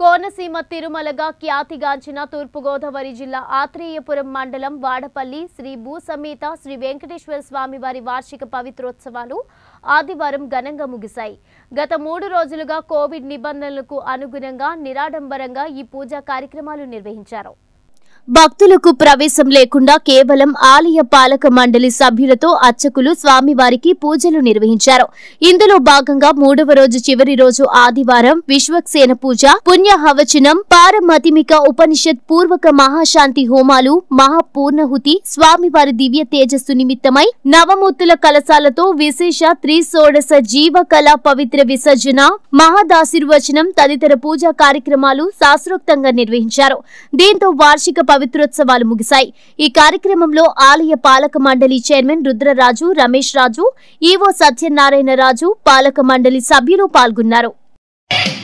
కోనసీమ తిరుమలగా ఖ్యాతిగాంచిన తూర్పుగోదావరి జిల్లా ఆత్రేయపురం మండలం వాడపల్లి శ్రీ భూసమేత శ్రీ వెంకటేశ్వర స్వామి వారి వార్షిక పవిత్రోత్సవాలు ఆదివారం ఘనంగా ముగిశాయి గత మూడు రోజులుగా కోవిడ్ నిబంధనలకు అనుగుణంగా నిరాడంబరంగా ఈ పూజా కార్యక్రమాలు నిర్వహించారు భక్తులకు ప్రవేశం లేకుండా కేవలం ఆలయ పాలక మండలి సభ్యులతో అర్చకులు స్వామివారికి పూజలు నిర్వహించారు ఇందులో భాగంగా మూడవ రోజు చివరి రోజు ఆదివారం విశ్వక్సేన పూజ పుణ్యహవచనం పారమతిమిక ఉపనిషత్ పూర్వక మహాశాంతి హోమాలు మహాపూర్ణహుతి స్వామివారి దివ్య తేజస్సు నిమిత్తమై నవమూర్తుల కలశాలతో విశేష త్రిసోడస జీవ కళ పవిత్ర విసర్జన మహాదాశీర్వచనం తదితర పూజా కార్యక్రమాలు శాస్త్రోక్తంగా నిర్వహించారు దీంతో వార్షిక పవిత్రోత్సవాలు ముగిశాయి ఈ కార్యక్రమంలో ఆలయ పాలక మండలి చైర్మన్ రుద్రరాజు రమేష్ రాజు ఈవో సత్యనారాయణ రాజు పాలక మండలి సభ్యులు పాల్గొన్నారు